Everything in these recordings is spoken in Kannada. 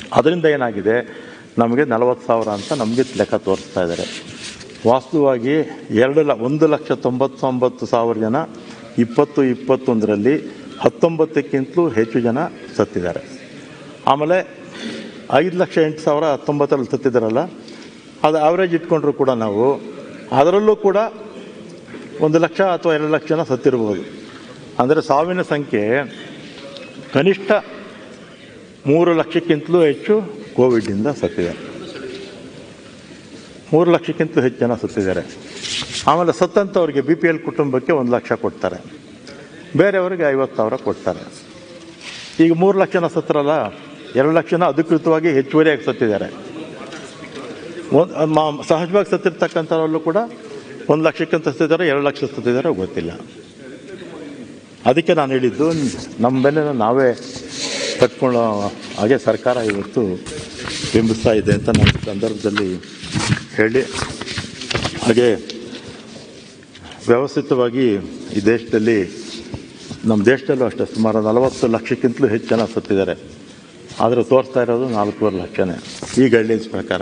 ಅದರಿಂದ ಏನಾಗಿದೆ ನಮಗೆ ನಲವತ್ತು ಸಾವಿರ ಅಂತ ನಮಗೆ ಲೆಕ್ಕ ತೋರಿಸ್ತಾ ಇದ್ದಾರೆ ವಾಸ್ತವವಾಗಿ ಎರಡು ಲ ಒಂದು ಲಕ್ಷ ತೊಂಬತ್ತೊಂಬತ್ತು ಸಾವಿರ ಜನ ಇಪ್ಪತ್ತು ಇಪ್ಪತ್ತೊಂದರಲ್ಲಿ ಹತ್ತೊಂಬತ್ತಕ್ಕಿಂತಲೂ ಹೆಚ್ಚು ಜನ ಸತ್ತಿದ್ದಾರೆ ಆಮೇಲೆ ಐದು ಲಕ್ಷ ಎಂಟು ಸಾವಿರ ಹತ್ತೊಂಬತ್ತರಲ್ಲಿ ಸತ್ತಿದ್ದಾರಲ್ಲ ಅದು ಆವ್ರೇಜ್ ಇಟ್ಕೊಂಡ್ರು ಕೂಡ ನಾವು ಅದರಲ್ಲೂ ಕೂಡ ಒಂದು ಲಕ್ಷ ಅಥವಾ ಎರಡು ಲಕ್ಷ ಜನ ಸತ್ತಿರ್ಬೋದು ಅಂದರೆ ಸಾವಿನ ಸಂಖ್ಯೆ ಕನಿಷ್ಠ ಮೂರು ಲಕ್ಷಕ್ಕಿಂತಲೂ ಹೆಚ್ಚು ಕೋವಿಡ್ನಿಂದ ಸತ್ತಿದ್ದಾರೆ ಮೂರು ಲಕ್ಷಕ್ಕಿಂತಲೂ ಹೆಚ್ಚು ಜನ ಸತ್ತಿದ್ದಾರೆ ಆಮೇಲೆ ಸತ್ತಂಥವ್ರಿಗೆ ಬಿ ಪಿ ಎಲ್ ಕುಟುಂಬಕ್ಕೆ ಒಂದು ಲಕ್ಷ ಕೊಡ್ತಾರೆ ಬೇರೆಯವರಿಗೆ ಐವತ್ತು ಸಾವಿರ ಕೊಡ್ತಾರೆ ಈಗ ಮೂರು ಲಕ್ಷ ಜನ ಸತ್ತರಲ್ಲ ಎರಡು ಲಕ್ಷ ಜನ ಅಧಿಕೃತವಾಗಿ ಹೆಚ್ಚುವರಿಯಾಗಿ ಸತ್ತಿದ್ದಾರೆ ಒಂದು ಮಾ- ಸಹಜವಾಗಿ ಸತ್ತಿರ್ತಕ್ಕಂಥವ್ರಲ್ಲೂ ಕೂಡ ಒಂದು ಲಕ್ಷಕ್ಕಿಂತ ಸತ್ತಿದ್ದಾರೆ ಎರಡು ಲಕ್ಷ ಸತ್ತಿದ್ದಾರೆ ಗೊತ್ತಿಲ್ಲ ಅದಕ್ಕೆ ನಾನು ಹೇಳಿದ್ದು ನಮ್ಮ ಬೆನ್ನಿನ ನಾವೇ ಕಟ್ಕೊಳ್ಳೋ ಹಾಗೆ ಸರ್ಕಾರ ಇವತ್ತು ಬಿಂಬಿಸ್ತಾ ಇದೆ ಅಂತ ನಾನು ಈ ಸಂದರ್ಭದಲ್ಲಿ ಹೇಳಿ ಹಾಗೆ ವ್ಯವಸ್ಥಿತವಾಗಿ ಈ ದೇಶದಲ್ಲಿ ನಮ್ಮ ದೇಶದಲ್ಲೂ ಅಷ್ಟೇ ಸುಮಾರು ನಲವತ್ತು ಲಕ್ಷಕ್ಕಿಂತಲೂ ಹೆಚ್ಚು ಜನ ಸತ್ತಿದ್ದಾರೆ ಆದರೆ ತೋರಿಸ್ತಾ ಇರೋದು ನಾಲ್ಕೂವರೆ ಲಕ್ಷನೇ ಈ ಗೈಡ್ಲೈನ್ಸ್ ಪ್ರಕಾರ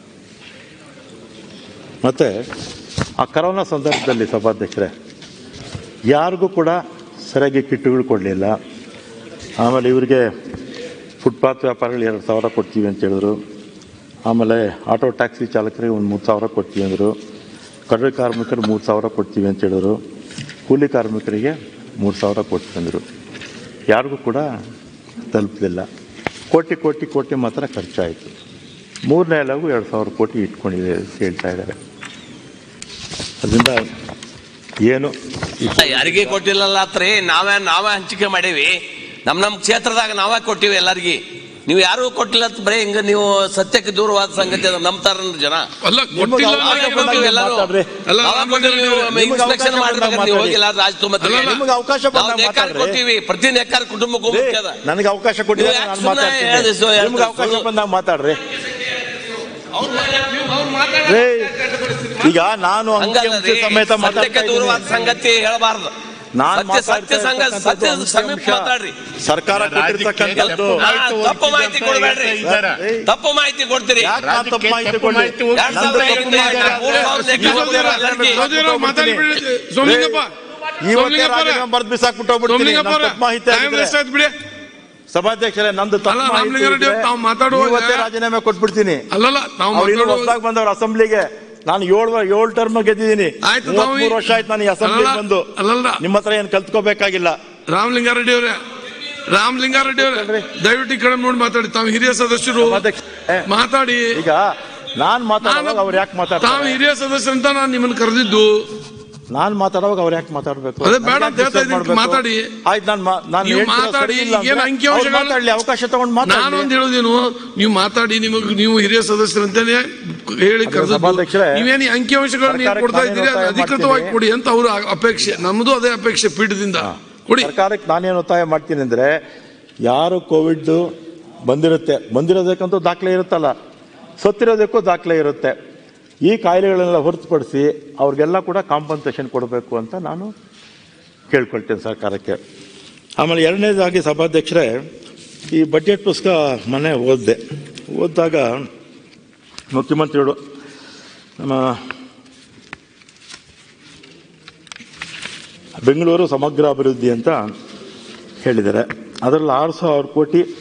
ಮತ್ತು ಆ ಕರೋನಾ ಸಂದರ್ಭದಲ್ಲಿ ಸಭಾಧ್ಯಕ್ಷರೇ ಯಾರಿಗೂ ಕೂಡ ಸರಿಯಾಗಿ ಕಿಟ್ಟುಗಳು ಕೊಡಲಿಲ್ಲ ಆಮೇಲೆ ಇವರಿಗೆ ಫುಟ್ಪಾತ್ ವ್ಯಾಪಾರಿಗಳು ಎರಡು ಸಾವಿರ ಕೊಡ್ತೀವಿ ಅಂತ ಹೇಳಿದ್ರು ಆಮೇಲೆ ಆಟೋ ಟ್ಯಾಕ್ಸಿ ಚಾಲಕರಿಗೆ ಒಂದು ಮೂರು ಸಾವಿರ ಕೊಡ್ತೀವಿ ಅಂದರು ಕಡವೆ ಕಾರ್ಮಿಕರು ಮೂರು ಸಾವಿರ ಕೊಡ್ತೀವಿ ಅಂತ ಹೇಳಿದ್ರು ಕೂಲಿ ಕಾರ್ಮಿಕರಿಗೆ ಮೂರು ಸಾವಿರ ಕೊಡ್ತೀವಿ ಅಂದರು ಯಾರಿಗೂ ಕೂಡ ತಲುಪಲಿಲ್ಲ ಕೋಟಿ ಕೋಟಿ ಕೋಟಿ ಮಾತ್ರ ಖರ್ಚಾಯಿತು ಮೂರನೇ ಅಲಗು ಎರಡು ಸಾವಿರ ಕೋಟಿ ಇಟ್ಕೊಂಡಿದೆ ಅಂತ ಹೇಳ್ತಾ ಇದ್ದಾರೆ ಅದರಿಂದ ಏನು ಈ ಯಾರಿಗೆ ಕೊಟ್ಟಿಲ್ಲಲ್ಲ ಅತ್ರಿ ನಾವೇ ನಾವೇ ಹಂಚಿಕೆ ಮಾಡೀವಿ ನಮ್ ನಮ್ ಕ್ಷೇತ್ರದಾಗ ನಾವೇ ಕೊಟ್ಟಿವಿ ಎಲ್ಲರಿಗೆ ನೀವು ಯಾರು ಕೊಟ್ಟಿಲ್ಲ ಅಂತ ಬರೀ ಹಿಂಗ ನೀವು ಸತ್ಯಕ್ಕೆ ದೂರವಾದ ಸಂಗತಿ ಅದ ನಂಬ್ತಾರ ಜನ ಅಲ್ಲ ನಿಮ್ಗೆ ಕೊಟ್ಟಿಲ್ಲ ಅವಕಾಶ ನಾವೇ ಬಂದಾಗ ಕೊಟ್ಟಿವಿ ಎಲ್ಲರೂ. ಮಾತಾಡ್ರಿ. ಅಲ್ಲ, ನಾವೇ ರಾಮ ಕೊಟ್ಟಿವಿ, ನೀವು ನಿಮ್ಗೆ inspection ಅವಕಾಶ ಮಾಡ್ಬೇಕಾದ್ರೆ ಬಂದಾಗ ನೀವು ಮಾತಾಡಿ. ಹೋಗಿಲ್ಲ ರಾಜ್ ತುಂಬತ್ತಿಗೆ. ಅಲ್ಲ, ನಿಮ್ಗೆ ಅವಕಾಶ ನಾವು ಬಂದಾಗ ನೇಕಾರ ಮಾತಾಡ್ರಿ. ಕೊಟ್ಟಿವಿ ಪ್ರತಿ ನೇಕಾರ ಕುಟುಂಬಕ್ಕೂ ಲೇ, ಮುಖ್ಯ ಅದ. ನನಗೆ ಅವಕಾಶ ಕೊಟ್ಟಿದ್ದಾರೆ ನೀವು ನಾನು ಯಾಕೆ ಸುಮ್ನೆ ಮಾತಾಡ್ತೀನಿ ಹೇಳ್ದೆ ಸೊ ಹೇಳ್ದೆ ನಿಮ್ಗೆ ಅವಕಾಶ ಸುಳ್ಳು? ಬಂದಾಗ ಮಾತಾಡ್ರಿ ರೇ, ಈಗ ನಾನು ಹಂಗಲ್ಲ ಅಂಕಿಅಂಶ ರೀ, ಸಮೇತ ಮಾತಾಡ್ತಾ ಸತ್ಯಕ್ಕೆ ದೂರವಾದ ಇದ್ದೀನಿ. ಸಂಗತಿ ಹೇಳಬಾರ್ದು ನಾನ್ ಸತ್ಯ ಸತ್ಯ ಮಾತಾಡ್ತಾ ಸಂಘ ಇರ್ತಕ್ಕಂಥದ್ದು ಸತ್ಯ ಅಂಕಿಅಂಶ. ಸಮೀಪ ಮಾತಾಡ್ರಿ ಸರ್ಕಾರ ಕೊಟ್ಟಿರ್ತಕ್ಕಂಥದ್ದು ಹಾ, ತಪ್ಪು ಮಾಹಿತಿ ಕೊಡಬೇಡ್ರಿ ಏಯ್, ತಪ್ಪು ಮಾಹಿತಿ ಕೊಡ್ತೀರಿ ಯಾಕ್ ನಾನ್ ತಪ್ಪು ಮಾಹಿತಿ ಕೊಡ್ಲಿ? ಎರಡ್ ನಂದು ಸಾವಿರದ ತಪ್ಪು ಐದರಿಂದ ಮಾಹಿತಿ ಮೂರು ಸಾವಿರದ ಲೆಕ್ಕ ಕೊಡ್ತೀರಾ ಎಲ್ಲರಿಗೆ? ಸೋದರ ಮಾತಾಡ್ಬಿಡಿ ಸೋಮಲಿಂಗಪ್ಪ ಇವತ್ತೇ ಸೋಮಲಿಂಗಪ್ಪ ರಾಜೀನಾಮೆ ಬರ್ದು ಬಿಸಾಕ್ಬಿಟ್ಟು ಹೋಗ್ಬಿಡ್ತೀನಿ ಸೋಮಲಿಂಗಪ್ಪ ನಂದು ತಪ್ಪು ಮಾಹಿತಿ ಟೈಮ್ ಆಗಿದ್ರೆ. ವೇಸ್ಟ್ ಆಯ್ತು ಬಿಡಿ ಸಭಾಧ್ಯಕ್ಷರೇ ನಂದು ತಪ್ಪು ಅಲ್ಲ, ಮಾಹಿತಿ ರಾಮಲಿಂಗಾರೆಡ್ಡಿ ಇದ್ರೆ ತಾವು ಮಾತಾಡುವಾಗ- ಇವತ್ತೇ ರಾಜೀನಾಮೆ ಕೊಟ್ಬಿಡ್ತೀನಿ ಅಲ್ಲಲ್ಲ ನಾವು ಅವ್ರು ಇನ್ನೂ ಮಾತಾಡುವಾಗ- ಹೊಸದಾಗಿ ಬಂದವ್ರು ಅಸೆಂಬ್ಲಿಗೆ ನಾನು ಏಳು ಏಳು ಟರ್ಮ್ ಗೆದ್ದಿದ್ದೀನಿ ಆಯ್ತು, ತಾವು ಈ- ಮೂವತ್ಮೂರು ವರ್ಷ ಆಯ್ತು ನಾನು ಈ ಅಸೆಂಬ್ಲಿಗೆ ಅಲ್ಲಲ್ಲ, ಬಂದು ಅಲ್ಲಲ್ಲ. ನಿಮ್ಮ ಹತ್ರ ಏನು ಕಲ್ತ್ಕೋಬೇಕಾಗಿಲ್ಲ ರಾಮಲಿಂಗಾರೆಡ್ಡಿ ಅವರೇ ರಾಮಲಿಂಗಾರೆಡ್ಡಿ ಅವರೇ ದಯವಿಟ್ಟು ಈ ಕಡೆ ನೋಡಿ ಮಾತಾಡಿ ತಾವು ಹಿರಿಯ ಸದಸ್ಯರು ಸಭಾಧ್ಯಕ್ಷ ಏ, ಮಾತಾಡಿ ಈಗ ನಾನ್ ಮಾತಾಡುವಾಗ ಅವ್ರು ಯಾಕೆ ತಾವು ಮಾತಾಡ್ತಾರೆ ಹಿರಿಯ ಸದಸ್ಯರು ಅಂತ ನಾನು ನಿಮ್ಮನ್ನು ಕರೆದಿದ್ದು ನಾನ್ ಮಾತಾಡುವಾಗ ಅವ್ರು ಯಾಕೆ ಮಾತಾಡ್ಬೇಕು ಅದೇ ಬೇಡ ನನ್ಗೆ ಅಂತ ಹೇಳ್ತಾ disturb ಇದ್ದೀನಿ, ಮಾಡ್ಬೇಕು? ಮಾತಾಡಿ. ಆಯ್ತು ನಾನು ನಾನು ನೀವು ಹೇಳ್ತಿರೋದು ಮಾತಾಡಿ, ಸರಿ ಇಲ್ಲ ಏನು ಅಂದ್ರೆ ಅಂಕಿಅಂಶಗಳು- ಅವ್ರು ಮಾತಾಡ್ಲಿ ಅವಕಾಶ ತಗೊಂಡು ನಾನು ಮಾತಾಡಿ ಒಂದು ಹೇಳೋದೇನು ನೀವು ಮಾತಾಡಿ ನಿಮಗೆ ನೀವು ಹಿರಿಯ ಸದಸ್ಯರಂತಾನೆ ಹೇಳಿ ಅದ್ರ ಕರೆದದ್ದು ಸಭಾಧ್ಯಕ್ಷರೇ, ನೀವೇನು ಅಂಕಿಅಂಶಗಳನ್ನ ಏನ್ ಸರ್ಕಾರಕ್ಕೆ ಕೊಡ್ತಾ ಇದ್ದೀರಿ ನಾನೇನು ಅದು ಒತ್ತಾಯ ಅಧಿಕೃತವಾಗಿ ಮಾಡ್ತೀನಿ. ಕೊಡಿ ಅಂತ ಅವ್ರ ಅಪೇಕ್ಷೆ ನಮ್ಮದು ಅದೇ ಅಪೇಕ್ಷೆ ಪೀಠದಿಂದ ಕೊಡಿ ಸರ್ಕಾರಕ್ಕೆ ನಾನೇನು ಒತ್ತಾಯ ಮಾಡ್ತೀನಿ ಅಂದ್ರೆ ಯಾರು ಕೋವಿಡ್ ಬಂದಿರುತ್ತೆ ಬಂದಿರೋದಕ್ಕಂತೂ ದಾಖಲೆ ಇರುತ್ತಲ್ಲ ಸತ್ತಿರೋದಕ್ಕೂ ದಾಖಲೆ ಇರುತ್ತೆ ಈ ಕಾಯಿಲೆಗಳನ್ನೆಲ್ಲ ಹೊರತುಪಡಿಸಿ ಅವ್ರಿಗೆಲ್ಲ ಕೂಡ ಕಾಂಪನ್ಸೇಷನ್ ಕೊಡಬೇಕು ಅಂತ ನಾನು ಕೇಳ್ಕೊಳ್ತೇನೆ ಸರ್ಕಾರಕ್ಕೆ ಆಮೇಲೆ ಎರಡನೇದಾಗಿ ಸಭಾಧ್ಯಕ್ಷರೇ ಈ ಬಜೆಟ್ ಪುಸ್ತಕ ಮನೆ ಓದಿದೆ ಓದಿದಾಗ ಮುಖ್ಯಮಂತ್ರಿಗಳು ನಮ್ಮ ಬೆಂಗಳೂರು ಸಮಗ್ರ ಅಭಿವೃದ್ಧಿ ಅಂತ ಹೇಳಿದ್ದಾರೆ ಅದರಲ್ಲಿ ಆರು ಸಾವಿರ ಕೋಟಿ